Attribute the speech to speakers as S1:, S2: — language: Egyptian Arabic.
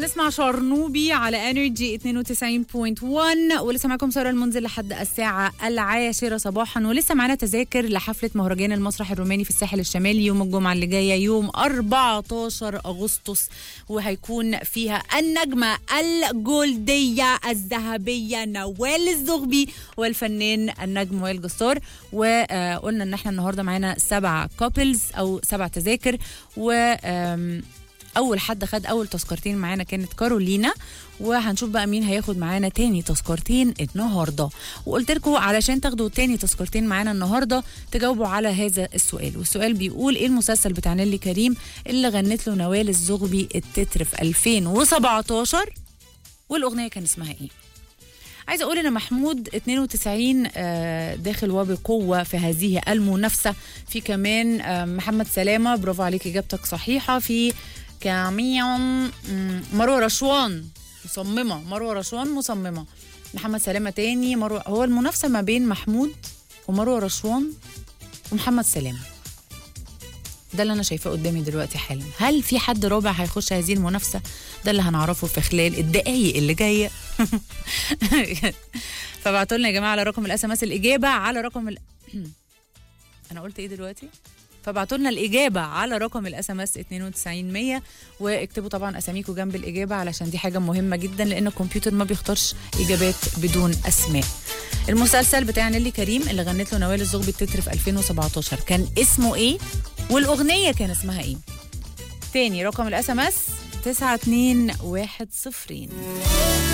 S1: بنسمع شرنوبي على انرجي 92.1 ولسه معاكم ساره المنزل لحد الساعه العاشره صباحا ولسه معانا تذاكر لحفله مهرجان المسرح الروماني في الساحل الشمالي يوم الجمعه اللي جايه يوم 14 اغسطس وهيكون فيها النجمه الجولديه الذهبيه نوال الزغبي والفنان النجم وائل جسار وقلنا ان احنا النهارده معانا سبع كابلز او سبع تذاكر و آم، اول حد خد اول تذكرتين معانا كانت كارولينا وهنشوف بقى مين هياخد معانا تاني تذكرتين النهارده وقلت لكم علشان تاخدوا تاني تذكرتين معانا النهارده تجاوبوا على هذا السؤال والسؤال بيقول ايه المسلسل بتاع نيلي كريم اللي غنت له نوال الزغبي التتر في 2017 والاغنيه كان اسمها ايه عايزه اقول ان محمود 92 آه، داخل وبقوه في هذه المنافسه في كمان آه، محمد سلامه برافو عليك اجابتك صحيحه في كاميون مم، مروه رشوان مصممه مروه رشوان مصممه محمد سلامه تاني مروه هو المنافسه ما بين محمود ومروه رشوان ومحمد سلامه ده اللي انا شايفاه قدامي دلوقتي حالا هل في حد رابع هيخش هذه المنافسه ده اللي هنعرفه في خلال الدقايق اللي جايه فابعتوا لنا يا جماعه على رقم الاس ام اس الاجابه على رقم ال... انا قلت ايه دلوقتي فابعتوا لنا الاجابه على رقم الاس ام اس 92100 واكتبوا طبعا اساميكم جنب الاجابه علشان دي حاجه مهمه جدا لان الكمبيوتر ما بيختارش اجابات بدون اسماء المسلسل بتاع نيلي كريم اللي غنت له نوال الزغبي التتر في 2017 كان اسمه ايه والاغنيه كان اسمها ايه تاني رقم الاس ام اس 92100